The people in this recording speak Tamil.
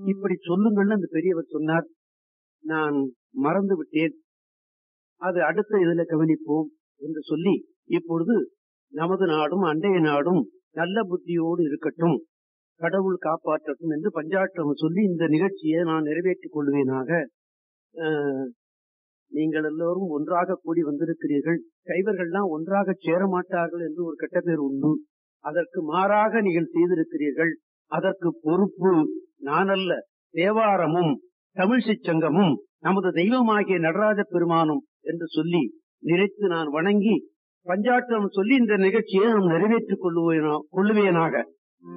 இப்படி சொல்லுங்கள்னு அந்த பெரியவர் சொன்னார் நான் மறந்து விட்டேன் அது அடுத்த இதுல கவனிப்போம் என்று சொல்லி இப்பொழுது நமது நாடும் அண்டைய நாடும் நல்ல புத்தியோடு இருக்கட்டும் கடவுள் காப்பாற்றட்டும் என்று பஞ்சாட்டம் சொல்லி இந்த நிகழ்ச்சியை நான் நிறைவேற்றிக் கொள்வேனாக அஹ், நீங்கள் எல்லோரும் ஒன்றாக கூடி வந்திருக்கிறீர்கள் கைவர்கள்லாம் ஒன்றாக சேர மாட்டார்கள் என்று ஒரு கெட்ட பேர் உண்டு அதற்கு மாறாக நீங்கள் செய்திருக்கிறீர்கள் அதற்கு பொறுப்பு நான் அல்ல தேவாரமும் தமிழ்ச்சிச் சங்கமும் நமது தெய்வமாகிய நடராஜ பெருமானும் என்று சொல்லி நினைத்து நான் வணங்கி பஞ்சாட்டம் சொல்லி இந்த நிகழ்ச்சியை நாம் நிறைவேற்றிக் கொள்ளுவேனா கொள்ளுவேனாக